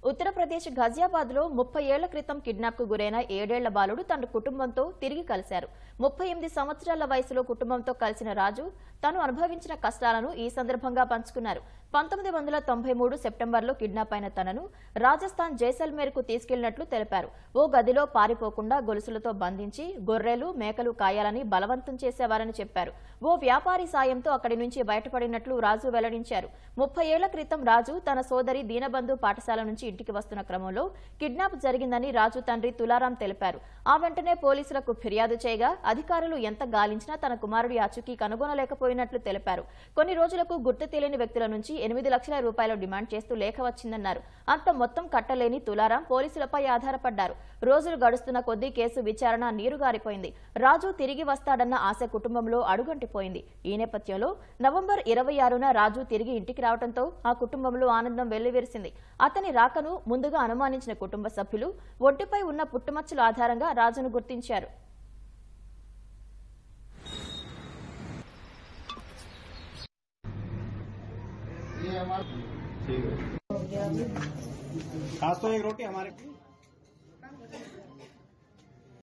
ఉత్తరప్రదేశ్ ఘజియాబాద్ లో ముప్పై ఏళ్ల క్రితం కిడ్నాప్ కు గురైన ఏడేళ్ల బాలుడు తన కుటుంబంతో తిరిగి కలిశారు ముప్పై ఎనిమిది సంవత్సరాల వయసులో కుటుంబంతో కలిసిన రాజు తాను అనుభవించిన కష్టాలను ఈ సందర్భంగా పంచుకున్నారు పంతొమ్మిది వందల తొంభై మూడు సెప్టెంబర్లో కిడ్నాప్ అయిన తనను రాజస్థాన్ జైసల్మేర్ కు తీసుకెళ్లినట్లు తెలిపారు ఓ గదిలో పారిపోకుండా గొలుసులతో బంధించి గొర్రెలు మేకలు కాయాలని బలవంతం చేసేవారని చెప్పారు ఓ వ్యాపారి సాయంతో అక్కడి నుంచి బయటపడినట్లు రాజు వెల్లడించారు ముప్పై ఏళ్ల క్రితం రాజు తన సోదరి దీనబంధు పాఠశాల నుంచి ఇంటికి వస్తున్న క్రమంలో కిడ్నాప్ జరిగిందని రాజు తండ్రి తులారాం తెలిపారు ఆ వెంటనే పోలీసులకు ఫిర్యాదు చేయగా అధికారులు ఎంత గాలించినా తన కుమారుడి ఆచూకీ కనుగొనలేకపోయినట్లు తెలిపారు కొన్ని రోజులకు గుర్తు తెలియని వ్యక్తుల నుంచి ఎనిమిది లక్షల రూపాయలు డిమాండ్ చేస్తూ లేఖ వచ్చిందన్నారు అంత మొత్తం కట్టలేని తులారాం పోలీసులపై ఆధారపడ్డారు రోజులు గడుస్తున్న కొద్దీ కేసు విచారణ నీరుగారిపోయింది రాజు తిరిగి వస్తాడన్న ఆశ కుటుంబంలో అడుగంటిపోయింది ఈ నేపథ్యంలో నవంబర్ ఇరవై ఆరున రాజు తిరిగి ఇంటికి రావడంతో ఆ కుటుంబంలో ఆనందం వెల్లివిరిసింది అతని రాకను ముందుగా అనుమానించిన కుటుంబ సభ్యులు ఒంటిపై ఉన్న పుట్టుమచ్చల ఆధారంగా రాజును గుర్తించారు खास तो एक रोटी हमारे